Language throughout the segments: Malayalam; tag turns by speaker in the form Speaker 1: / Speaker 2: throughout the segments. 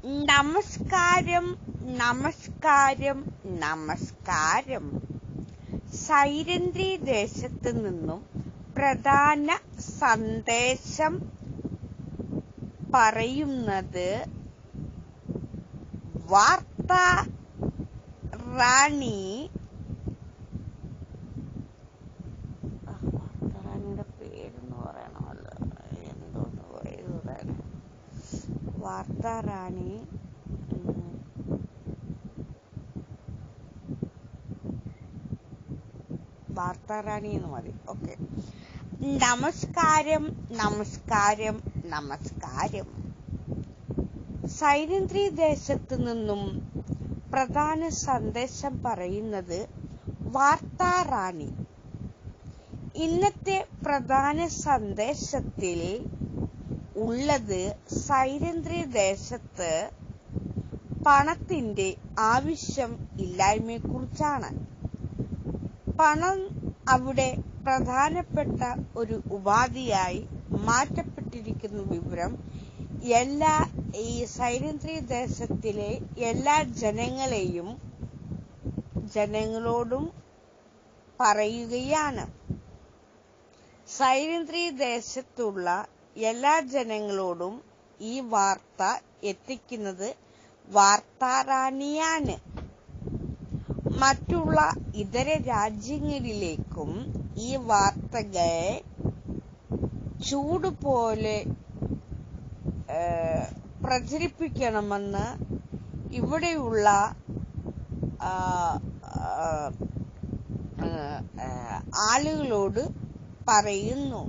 Speaker 1: നമസ്കാരം നമസ്കാരം നമസ്കാരം സൈരന്ധ്രി ദേശത്ത് നിന്നും പ്രധാന സന്ദേശം പറയുന്നത് വാർത്ത റാണി ആ, വാർത്താറാണിയുടെ പേരെന്ന് പറയണമല്ലോ എന്തോന്ന് എഴുതാൻ വാർത്താറാണി ഉം, വാർത്താറാണി എന്ന് മതി ഓക്കെ നമസ്കാരം നമസ്കാരം നമസ്കാരം സൈരന്ധ്രി ദേശത്ത് നിന്നും പ്രധാന സന്ദേശം പറയുന്നത് വാർത്താറാണി ഇന്നത്തെ പ്രധാന സന്ദേശത്തിൽ ഉള്ളത് സൈരന്ധ്രി ദേശത്ത് പണത്തിന്റെ ആവശ്യം ഇല്ലായ്മയെ കുറിച്ചാണ് പണം അവിടെ പ്രധാനപ്പെട്ട ഒരു ഉപാധിയായി മാറ്റപ്പെട്ടിരിക്കുന്ന വിവരം എല്ലാ ഈ സൈരന്ധ്രി ദേശത്തിലെ എല്ലാ ജനങ്ങളെയും ജനങ്ങളോടും പറയുകയാണ് സൈരന്ധ്രി ദേശത്തുള്ള എല്ലാ ജനങ്ങളോടും ഈ വാർത്ത എത്തിക്കുന്നത് വാർത്താറാണിയാണ് മറ്റുള്ള ഇതര രാജ്യങ്ങളിലേക്കും ഈ വാർത്തകളെ ചൂട് പോലെ ഏഹ്, പ്രചരിപ്പിക്കണമെന്ന് ഇവിടെയുള്ള ആ, ആ, ഏഹ്, ആളുകളോട് പറയുന്നു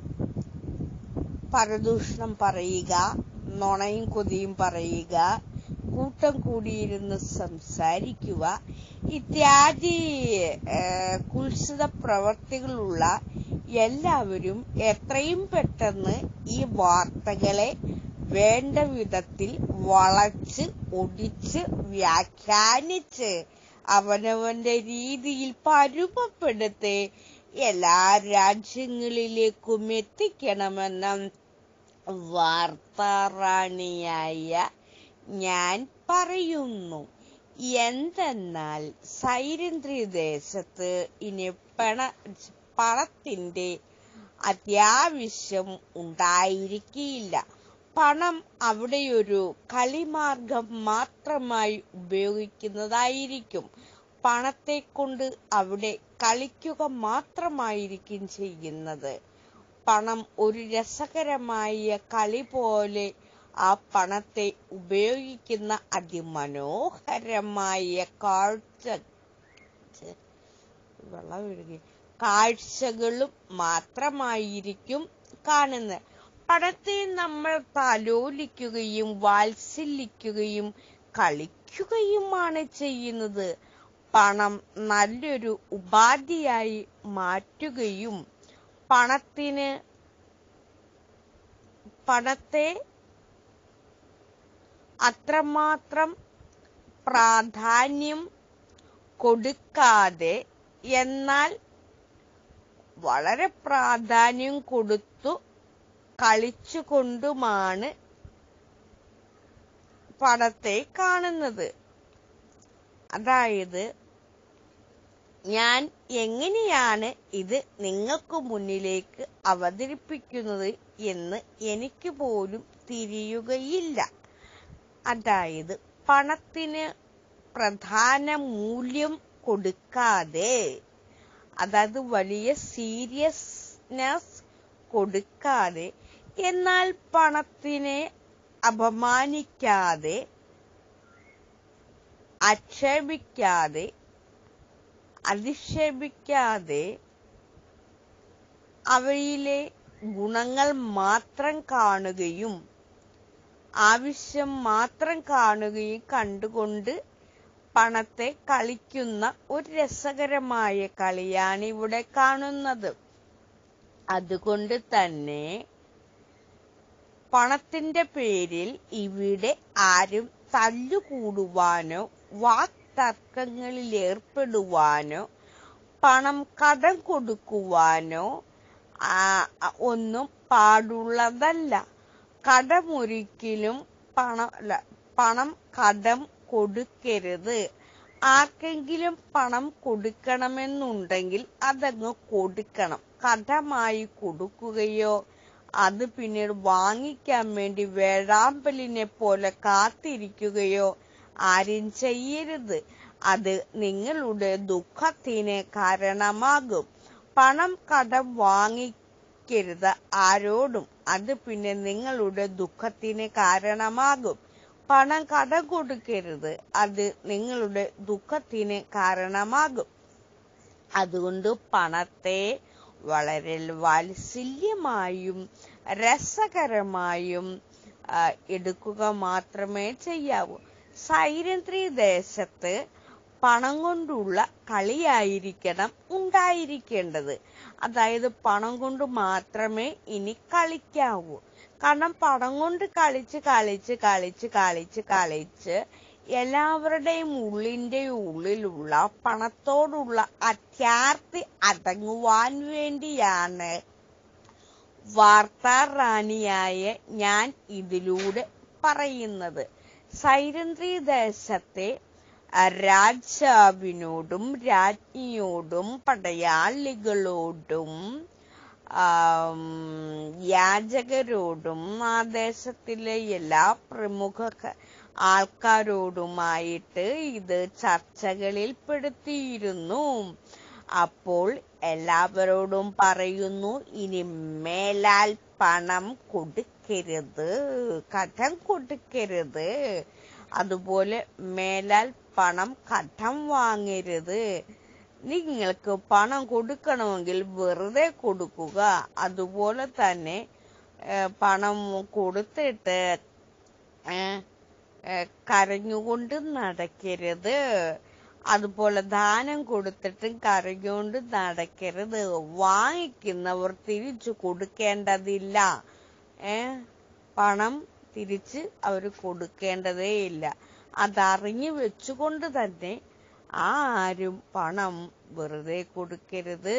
Speaker 1: പരദൂഷണം പറയുക നുണയും കൊതിയും പറയുക കൂട്ടം കൂടിയിരുന്ന് സംസാരിക്കുക ഇത്യാദി ഏഹ്, കുൽസിത പ്രവർത്തികളുള്ള എല്ലാവരും എത്രയും പെട്ടെന്ന് ഈ വാർത്തകളെ വേണ്ട വിധത്തിൽ വളച്ച് ഒടിച്ച് വ്യാഖ്യാനിച്ച് അവനവന്റെ രീതിയിൽ പരുമപ്പെടുത്തി എല്ലാ രാജ്യങ്ങളിലേക്കും എത്തിക്കണമെന്ന് വാർത്താറാണിയായ ഞാൻ പറയുന്നു എന്തെന്നാൽ സൈരന്ധ്രി ദേശത്ത് ഇനി പണ പണത്തിന്റെ അത്യാവശ്യം ഉണ്ടായിരിക്കില്ല പണം അവിടെയൊരു കളിമാർഗം മാത്രമായി ഉപയോഗിക്കുന്നതായിരിക്കും പണത്തെ കൊണ്ട് അവിടെ കളിക്കുക മാത്രമായിരിക്കും ചെയ്യുന്നത് പണം ഒരു രസകരമായ കളി പോലെ ആ പണത്തെ ഉപയോഗിക്കുന്ന അതിമനോഹരമായ കാഴ്ച ഛെ, വെള്ളം ഒഴുകി കാഴ്ചകളും മാത്രമായിരിക്കും കാണുന്നത് പണത്തെ നമ്മൾ താലോലിക്കുകയും വാത്സല്യിക്കുകയും കളിക്കുകയുമാണ് ചെയ്യുന്നത് പണം നല്ലൊരു ഉപാധിയായി മാറ്റുകയും പണത്തിന് പണത്തെ അത്രമാത്രം പ്രാധാന്യം കൊടുക്കാതെ എന്നാൽ വളരെ പ്രാധാന്യം കൊടുത്തു കളിച്ചുകൊണ്ടുമാണ് പണത്തെ കാണുന്നത് അതായത് ഞാൻ എങ്ങനെയാണ് ഇത് നിങ്ങൾക്ക് മുന്നിലേക്ക് അവതരിപ്പിക്കുന്നത് എന്ന് എനിക്ക് പോലും തിരിയുകയില്ല അതായത് പണത്തിന് പ്രധാന മൂല്യം കൊടുക്കാതെ അതായത് വലിയ സീരിയസ്നെസ് കൊടുക്കാതെ എന്നാൽ പണത്തിനെ അപമാനിക്കാതെ ആക്ഷേപിക്കാതെ അധിക്ഷേപിക്കാതെ അവയിലെ ഗുണങ്ങൾ മാത്രം കാണുകയും ആവശ്യം മാത്രം കാണുകയും കണ്ടുകൊണ്ട് പണത്തെ കളിക്കുന്ന ഒരു രസകരമായ കളിയാണ് ഇവിടെ കാണുന്നത് അതുകൊണ്ട് തന്നെ പണത്തിന്റെ പേരിൽ ഇവിടെ ആരും തല്ലുകൂടുവാനോ വാക്തർക്കങ്ങളിൽ ഏർപ്പെടുവാനോ പണം കടം കൊടുക്കുവാനോ ആ, ഒന്നും പാടുള്ളതല്ല കടമൊരിക്കലും പണം അല്ല പണം കടം കൊടുക്കരുത് ആർക്കെങ്കിലും പണം കൊടുക്കണമെന്നുണ്ടെങ്കിൽ അതങ്ങ് കൊടുക്കണം കടമായി കൊടുക്കുകയോ അത് പിന്നീട് വാങ്ങിക്കാൻ വേണ്ടി വേഴാമ്പലിനെ പോലെ കാത്തിരിക്കുകയോ ആരും ചെയ്യരുത് അത് നിങ്ങളുടെ ദുഃഖത്തിന് കാരണമാകും പണം കടം വാങ്ങിക്കരുത് ആരോടും അത് പിന്നെ നിങ്ങളുടെ ദുഃഖത്തിന് കാരണമാകും പണം കടം കൊടുക്കരുത് അത് നിങ്ങളുടെ ദുഃഖത്തിന് കാരണമാകും അതുകൊണ്ട് പണത്തെ വളരെ വാത്സല്യമായും രസകരമായും ആ, എടുക്കുക മാത്രമേ ചെയ്യാവൂ സൈരന്ധ്രി ദേശത്ത് പണം കൊണ്ടുള്ള കളിയായിരിക്കണം ഉണ്ടായിരിക്കേണ്ടത് അതായത് പണം കൊണ്ട് മാത്രമേ ഇനി കളിക്കാവൂ കാരണം പണം കൊണ്ട് കളിച്ച് കളിച്ച് കളിച്ച് കളിച്ച് കളിച്ച് എല്ലാവരുടെയും ഉള്ളിന്റെ ഉള്ളിലുള്ള പണത്തോടുള്ള അത്യാർത്തി അടങ്ങുവാൻ വേണ്ടിയാണ് വാർത്താ റാണിയായ ഞാൻ ഇതിലൂടെ പറയുന്നത് സൈരന്ധ്രി ദേശത്തെ രാജാവിനോടും രാജ്ഞിയോടും പടയാളികളോടും ആം, യാചകരോടും ആ ദേശത്തിലെ എല്ലാ പ്രമുഖ ക- ആൾക്കാരോടുമായിട്ട് ഇത് ചർച്ചകളിൽ പെടുത്തിയിരുന്നു അപ്പോൾ എല്ലാവരോടും പറയുന്നു ഇനി മേലാൽ പണം കൊടുക്കരുത് കടം കൊടുക്കരുത് അതുപോലെ മേലാൽ പണം കടം വാങ്ങരുത് നിങ്ങൾക്ക് പണം കൊടുക്കണമെങ്കിൽ വെറുതെ കൊടുക്കുക അതുപോലെ തന്നെ ഏ, പണം കൊടുത്തിട്ട് ഏ, ഏ, കരഞ്ഞുകൊണ്ട് നടക്കരുത് അതുപോലെ ദാനം കൊടുത്തിട്ടും കരഞ്ഞുകൊണ്ട് നടക്കരുത് വാങ്ങിക്കുന്നവർ തിരിച്ചു കൊടുക്കേണ്ടതില്ല ഏ പണം തിരിച്ച് അവർ കൊടുക്കേണ്ടതേ ഇല്ല അതറിഞ്ഞു വെച്ചുകൊണ്ട് തന്നെ ആരും പണം വെറുതെ കൊടുക്കരുത്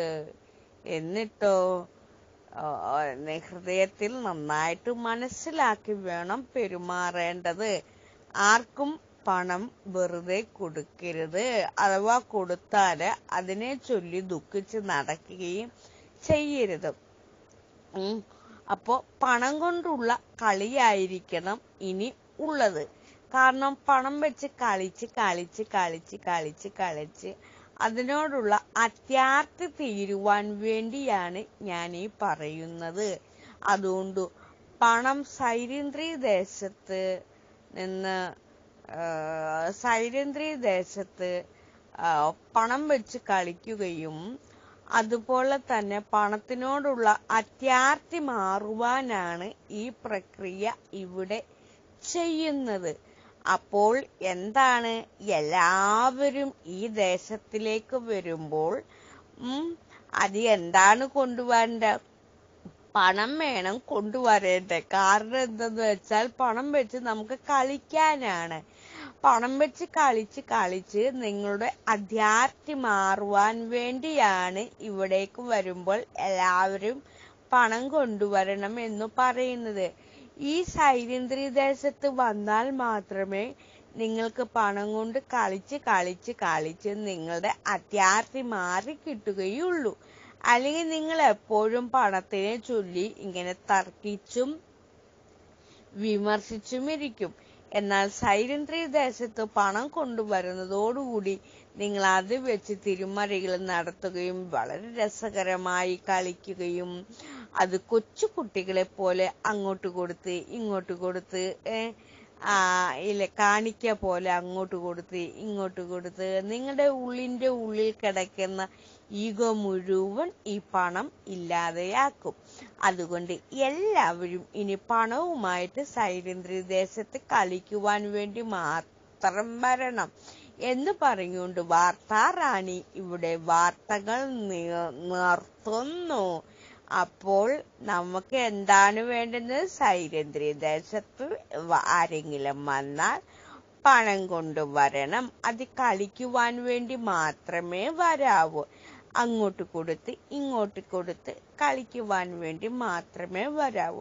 Speaker 1: എന്നിട്ടോ ആ, നെ- ഹൃദയത്തിൽ നന്നായിട്ട് മനസ്സിലാക്കി വേണം പെരുമാറേണ്ടത് ആർക്കും പണം വെറുതെ കൊടുക്കരുത് അഥവാ കൊടുത്താല് അതിനെ ചൊല്ലി ദുഃഖിച്ച് നടക്കുകയും ചെയ്യരുത് ഉം. അപ്പോ പണം കൊണ്ടുള്ള കളിയായിരിക്കണം ഇനി ഉള്ളത് കാരണം പണം വെച്ച് കളിച്ച് കളിച്ച് കളിച്ച് കളിച്ച് കളിച്ച് അതിനോടുള്ള അത്യാർത്തി തീരുവാൻ വേണ്ടിയാണ് ഞാൻ ഈ പറയുന്നത് അതുകൊണ്ട് പണം സൈരന്ധ്രി ദേശത്ത് നിന്ന് ആ, സൈരന്ധ്രി ദേശത്ത് ആ, പണം വെച്ച് കളിക്കുകയും അതുപോലെ തന്നെ പണത്തിനോടുള്ള അത്യാർത്തി മാറുവാനാണ് ഈ പ്രക്രിയ ഇവിടെ ചെയ്യുന്നത് അപ്പോൾ എന്താണ് എല്ലാവരും ഈ ദേശത്തിലേക്ക് വരുമ്പോൾ ഉം, അത് എന്താണ് കൊണ്ടുവരേണ്ട പണം വേണം കൊണ്ടുവരേണ്ടത് കാരണം എന്തെന്ന് വെച്ചാൽ പണം വെച്ച് നമുക്ക് കളിക്കാനാണ് പണം വെച്ച് കളിച്ച് കളിച്ച് നിങ്ങളുടെ അധ്യാർത്തി മാറുവാൻ വേണ്ടിയാണ് ഇവിടേക്ക് വരുമ്പോൾ എല്ലാവരും പണം കൊണ്ടുവരണം എന്ന് പറയുന്നത് ഈ സൈരന്ധ്രി ദേശത്ത് വന്നാൽ മാത്രമേ നിങ്ങൾക്ക് പണം കൊണ്ട് കളിച്ച് കളിച്ച് കളിച്ച് നിങ്ങളുടെ അത്യാർത്തി മാറി കിട്ടുകയുള്ളൂ അല്ലെങ്കിൽ നിങ്ങൾ എപ്പോഴും പണത്തിനെ ചൊല്ലി ഇങ്ങനെ തർക്കിച്ചും വിമർശിച്ചും ഇരിക്കും എന്നാൽ സൈരന്ധ്രി ദേശത്ത് പണം കൊണ്ടുവരുന്നതോടുകൂടി നിങ്ങൾ അത് വെച്ച് തിരുമറികൾ നടത്തുകയും വളരെ രസകരമായി കളിക്കുകയും അത് കൊച്ചു കുട്ടികളെ പോലെ അങ്ങോട്ട് കൊടുത്ത് ഇങ്ങോട്ട് കൊടുത്ത് ഏ, ആ ഇല്ല കാണിക്ക പോലെ അങ്ങോട്ട് കൊടുത്ത് ഇങ്ങോട്ട് കൊടുത്ത് നിങ്ങളുടെ ഉള്ളിന്റെ ഉള്ളിൽ കിടക്കുന്ന ഈഗോ മുഴുവൻ ഈ പണം ഇല്ലാതെയാക്കും അതുകൊണ്ട് എല്ലാവരും ഇനി പണവുമായിട്ട് സൈരന്ധ്രി ദേശത്ത് കളിക്കുവാൻ വേണ്ടി മാത്രം വരണം എന്ന് പറഞ്ഞുകൊണ്ട് വാർത്താ റാണി ഇവിടെ വാർത്തകൾ നി- നിർത്തുന്നു അപ്പോൾ നമുക്ക് എന്താണ് വേണ്ടുന്നത് സൈരന്ധ്രി ദേശത്ത് വ- ആരെങ്കിലും വന്നാൽ പണം കൊണ്ടുവരണം അത് കളിക്കുവാൻ വേണ്ടി മാത്രമേ വരാവൂ അങ്ങോട്ട് കൊടുത്ത് ഇങ്ങോട്ട് കൊടുത്ത് കളിക്കുവാൻ വേണ്ടി മാത്രമേ വരാവൂ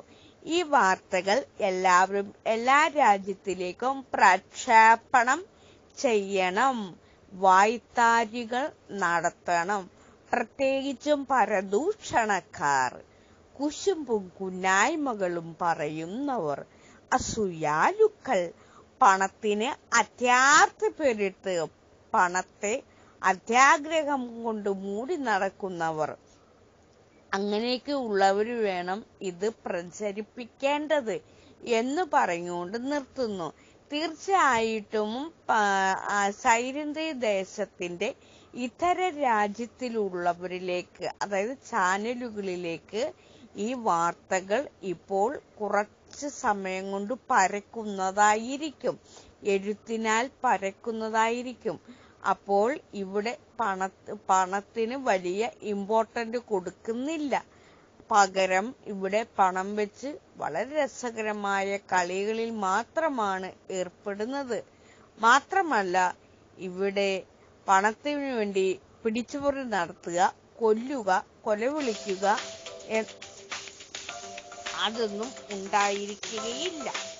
Speaker 1: ഈ വാർത്തകൾ എല്ലാവരും എല്ലാ രാജ്യത്തിലേക്കും പ്രക്ഷേപണം ചെയ്യണം വായ്ത്താരികൾ നടത്തണം പ്രത്യേകിച്ചും പരദൂഷണക്കാർ കുശുമ്പും കുന്നായ്മകളും പറയുന്നവർ അസൂയാലുക്കൾ പണത്തിന് അത്യാർത്ഥപ്പെട്ട് പണത്തെ അത്യാഗ്രഹം കൊണ്ട് മൂടി നടക്കുന്നവർ അങ്ങനെയൊക്കെ ഉള്ളവർ വേണം ഇത് പ്രചരിപ്പിക്കേണ്ടത് എന്ന് പറഞ്ഞുകൊണ്ട് നിർത്തുന്നു തീർച്ചയായിട്ടും സൈരന്ധ്യ ദേശത്തിന്റെ ഇതര രാജ്യത്തിലുള്ളവരിലേക്ക് അതായത് ചാനലുകളിലേക്ക് ഈ വാർത്തകൾ ഇപ്പോൾ കുറച്ച് സമയം കൊണ്ട് പരക്കുന്നതായിരിക്കും എഴുത്തിനാൽ പരക്കുന്നതായിരിക്കും അപ്പോൾ ഇവിടെ പണ പണത്തിന് വലിയ ഇമ്പോർട്ടന്റ് കൊടുക്കുന്നില്ല പകരം ഇവിടെ പണം വെച്ച് വളരെ രസകരമായ കളികളിൽ മാത്രമാണ് ഏർപ്പെടുന്നത് മാത്രമല്ല ഇവിടെ പണത്തിന് വേണ്ടി പിടിച്ചുപറി നടത്തുക കൊല്ലുക കൊലവിളിക്കുക അതൊന്നും ഉണ്ടായിരിക്കുകയില്ല